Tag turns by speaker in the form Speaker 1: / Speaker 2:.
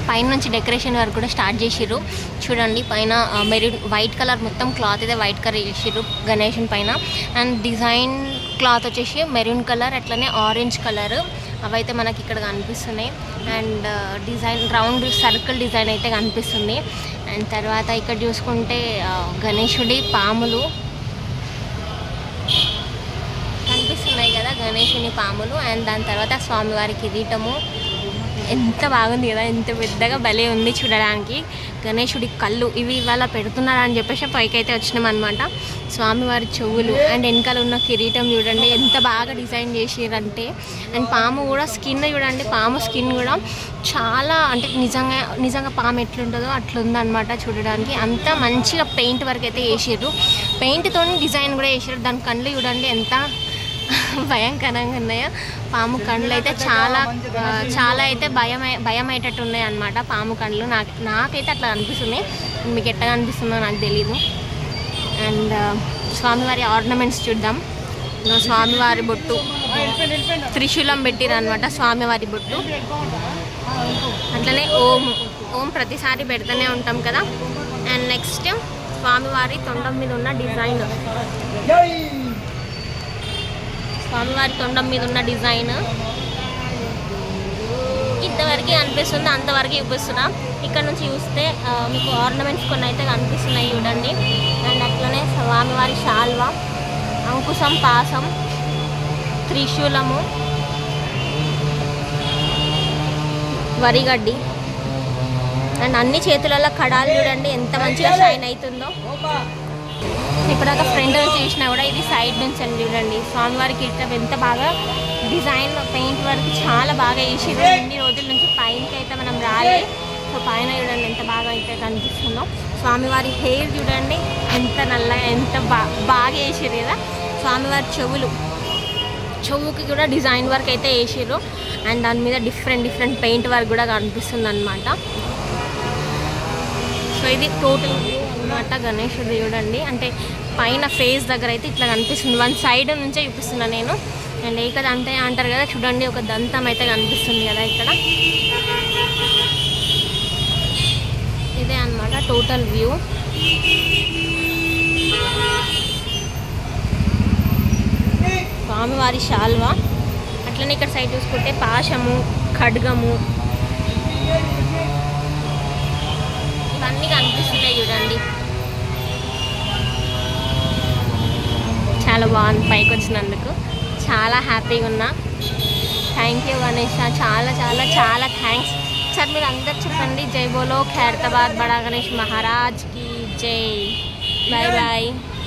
Speaker 1: పైన నుంచి decoration work కూడా స్టార్ట్ చేసిర్రు చూడండి పైన మెరూన్ వైట్ కలర్ మొత్తం క్లాత్ అయితే వైట్ కలర్ చేసిర్రు గణేషన్ పైన అండ్ డిజైన్ క్లాత్ వచ్చేసి మెరూన్ కలర్ అట్లనే ఆరెంజ్ కలర్ అవైతే మనకి ఇక్కడ కనిపిస్తున్నాయి and design round circle design అయితే కనిపిస్తుంది అండ్ తర్వాత ఇక్కడ చూసుకుంటే ఆ, గణేశుడి పాములు కనిపిస్తున్నాయి కదా గణేశుని పాములు అండ్ దాని తర్వాత స్వామివారి కిరీటము ఎంత బాగుంది కదా ఎంత పెద్దగా భలే ఉంది చూడడానికి గణేశుడి కళ్ళు ఇవి ఇవాళ పెడుతున్నారు అని చెప్పేసి పైకి అయితే వచ్చినాం అనమాట స్వామివారి చెవులు అండ్ వెనకాల ఉన్న కిరీటం చూడండి ఎంత బాగా డిజైన్ చేసిరంటే అండ్ పాము కూడా స్కిన్ చూడండి పాము స్కిన్ కూడా చాలా అంటే నిజంగా నిజంగా పాము ఎట్లుంటుందో అట్లుందనమాట చూడడానికి అంత మంచిగా పెయింట్ వర్క్ అయితే వేసిర్రు పెయింట్తో డిజైన్ కూడా వేసారు దాని కళ్ళు చూడండి ఎంత భయంకరంగా ఉన్నాయో పాము కళ్ళు అయితే చాలా ఆ, చాలా అయితే భయం భయం అయ్యేటట్టు ఉన్నాయి అనమాట పాము కళ్ళు నాకు నాకైతే అట్లా అనిపిస్తుంది మీకు ఎట్లా అనిపిస్తుందో నాకు తెలీదు అండ్ స్వామివారి ఆర్నమెంట్స్ చూద్దాం నా స్వామివారి బొట్టు త్రిశూలం పెట్టిరు అనమాట స్వామివారి బొట్టు అట్లనే ఓం ఓం ప్రతిసారి పెడుతూనే ఉంటాం కదా అండ్ నెక్స్ట్ స్వామివారి తొండం మీద ఉన్న డిజైన్ స్వామివారి తొండం మీద ఉన్న డిజైన్ ఇంతవరకు అనిపిస్తుంది అంతవరకు చూపిస్తున్నా ఇక్కడ నుంచి చూస్తే ఆ, మీకు ఆర్నమెంట్స్ కొన్ని అయితే కనిపిస్తున్నాయి చూడండి అండ్ అట్లనే స్వామివారి శాల్వ అంకుశం పాసం త్రిశూలము వరిగడ్డి అండ్ అన్ని చేతులలో కడాలు చూడండి ఎంత మంచిగా షైన్ అవుతుందో ఇప్పుడు ఒక ఫ్రంట్ నుంచి చూసినా కూడా ఇది సైడ్ నుంచి అని చూడండి స్వామివారి కిరీటం ఎంత బాగా డిజైన్ పెయింట్ వర్క్ చాలా బాగా వేసిర్రు ఇన్ని రోజుల నుంచి పైనకి అయితే మనం రాలే సో పైన చూడండి ఎంత బాగా అయితే కనిపిస్తుందో స్వామివారి హెయిర్ చూడండి ఎంత నల్లగా ఎంత బా బాగా వేసిర్రు కదా స్వామివారి చెవులు చెవుకి కూడా డిజైన్ వర్క్ అయితే వేసిర్రు అండ్ దాని మీద డిఫరెంట్ డిఫరెంట్ పెయింట్ వర్క్ కూడా కనిపిస్తుంది అనమాట సో ఇది టోటల్ అనమాట గణేశుడు చూడండి అంటే పైన ఫేస్ దగ్గర అయితే ఇట్లా కనిపిస్తుంది వన్ సైడ్ నుంచే చూపిస్తున్నా నేను అండ్ ఏక అంటే అంటారు కదా చూడండి ఒక దంతం అయితే కనిపిస్తుంది కదా ఇక్కడ ఇదే అన్నమాట టోటల్ వ్యూ స్వామివారి శాల్వా అట్లనే ఇక్కడ సైడ్ చూసుకుంటే పాశము ఖడ్గము ఇవన్నీ కనిపిస్తున్నాయి చూడండి చాలా బాగుంది పైకి వచ్చినందుకు చాలా హ్యాపీగా ఉన్నా థ్యాంక్ యూ గణేష్ చాలా చాలా చాలా థ్యాంక్స్ సార్ మీరు అందరు చెప్పండి జై బోలో ఖైరతాబాద్ బడా గణేష్ మహారాజ్కి జై బాయ్ బాయ్